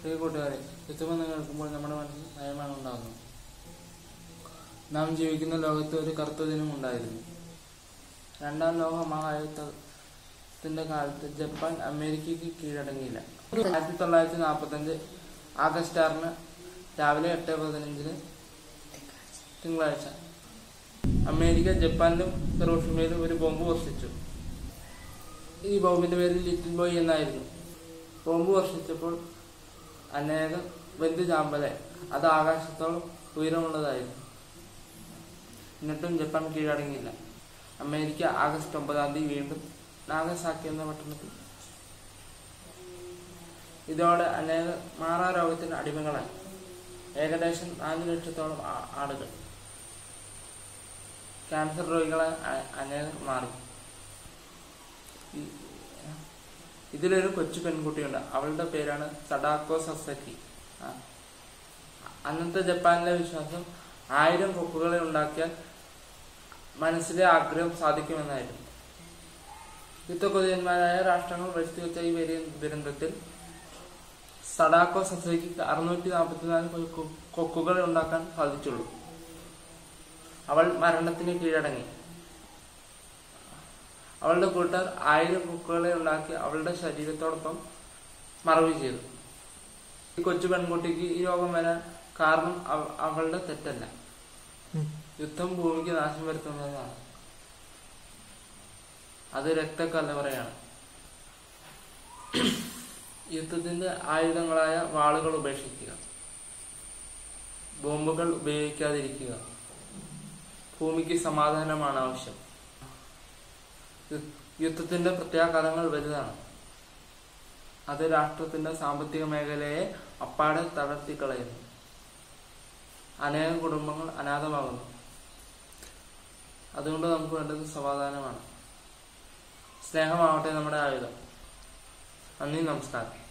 പ്രിയ കൂട്ടുകാരെ യുദ്ധമെന്ന് കേൾക്കുമ്പോൾ നമ്മുടെ മനസ്സിൽ ഭയമാണ് ഉണ്ടാകുന്നത് നാം ജീവിക്കുന്ന ലോകത്ത് ഒരു കറുത്ത ദിനം ഉണ്ടായിരുന്നു രണ്ടാം ലോക മഹായുദ്ധത്തിന്റെ കാലത്ത് ജപ്പാൻ അമേരിക്കയ്ക്ക് കീഴടങ്ങിയില്ല ആയിരത്തി തൊള്ളായിരത്തി നാൽപ്പത്തഞ്ച് ആഗസ്റ്റ് ആറിന് രാവിലെ എട്ട് പതിനഞ്ചിന് തിങ്കളാഴ്ച അമേരിക്ക ജപ്പാനിലും ഹിറോഷിമയിലും ഒരു ബോംബ് വർഷിച്ചു ഈ ബോംബിന്റെ പേര് ലിറ്റിൽ ബോയ് എന്നായിരുന്നു ബോംബ് വർഷിച്ചപ്പോൾ അനേകം വെന്ത് ചാമ്പലെ അത് ആകാശത്തോളം ഉയരമുള്ളതായിരുന്നു എന്നിട്ടും ജപ്പാൻ കീഴടങ്ങിയില്ല അമേരിക്ക ആഗസ്റ്റ് ഒമ്പതാം തീയതി വീണ്ടും നാഗസാക്കി എന്ന പട്ടണത്തിൽ ഇതോടെ അനേക മാറാ രോഗത്തിന് അടിമകളായി ഏകദേശം നാല് ലക്ഷത്തോളം ആ- ആളുകൾ ക്യാൻസർ രോഗികളായി അ- അനേകർ മാറി ഈ- ഇതിലൊരു കൊച്ചു പെൺകുട്ടിയുണ്ട് അവളുടെ പേരാണ് സഡാക്കോ സസക്കി ആ. അന്നത്തെ ജപ്പാനിലെ വിശ്വാസം ആയിരം കൊക്കുകളെ ഉണ്ടാക്കിയാൽ മനസ്സിലെ ആഗ്രഹം സാധിക്കുമെന്നായിരുന്നു യുദ്ധകൊതിയന്മാരായ രാഷ്ട്രങ്ങൾ വരുത്തിവെച്ച ഈ വലിയ ദുരന്തത്തിൽ സഡാക്കോ സസക്കിക്ക് അറുന്നൂറ്റി നാൽപ്പത്തിനാല് കൊക്കുകൾ ഉണ്ടാക്കാൻ സാധിച്ചുള്ളൂ അവൾ മരണത്തിന് കീഴടങ്ങി അവളുടെ കൂട്ടർ ആയിരം കൊക്കുകളെ ഉണ്ടാക്കി അവളുടെ ശരീരത്തോടൊപ്പം മറവ് ചെയ്തു ഈ കൊച്ചു പെൺകുട്ടിക്ക് ഈ രോഗം വരാൻ കാരണം അവ- അവളുടെ തെറ്റല്ല യുദ്ധം ഭൂമിക്ക് നാശം വരുത്തുന്നതാണ് അത് രക്തക്കലവറയാണ് യുദ്ധത്തിന്റെ ആയുധങ്ങളായ വാളുകൾ ഉപേക്ഷിക്കുക ബോംബുകൾ ഉപയോഗിക്കാതിരിക്കുക ഭൂമിക്ക് സമാധാനമാണ് ആവശ്യം യു- യുദ്ധത്തിന്റെ പ്രത്യാഘാതങ്ങൾ വലുതാണ് അത് രാഷ്ട്രത്തിന്റെ സാമ്പത്തിക മേഖലയെ അപ്പാടെ തളർത്തിക്കളയുന്നു അനേകം കുടുംബങ്ങൾ അനാഥമാകുന്നു അതുകൊണ്ട് നമുക്ക് വേണ്ടത് സമാധാനമാണ് സ്നേഹമാവട്ടെ നമ്മുടെ ആയുധം നന്ദി നമസ്കാരം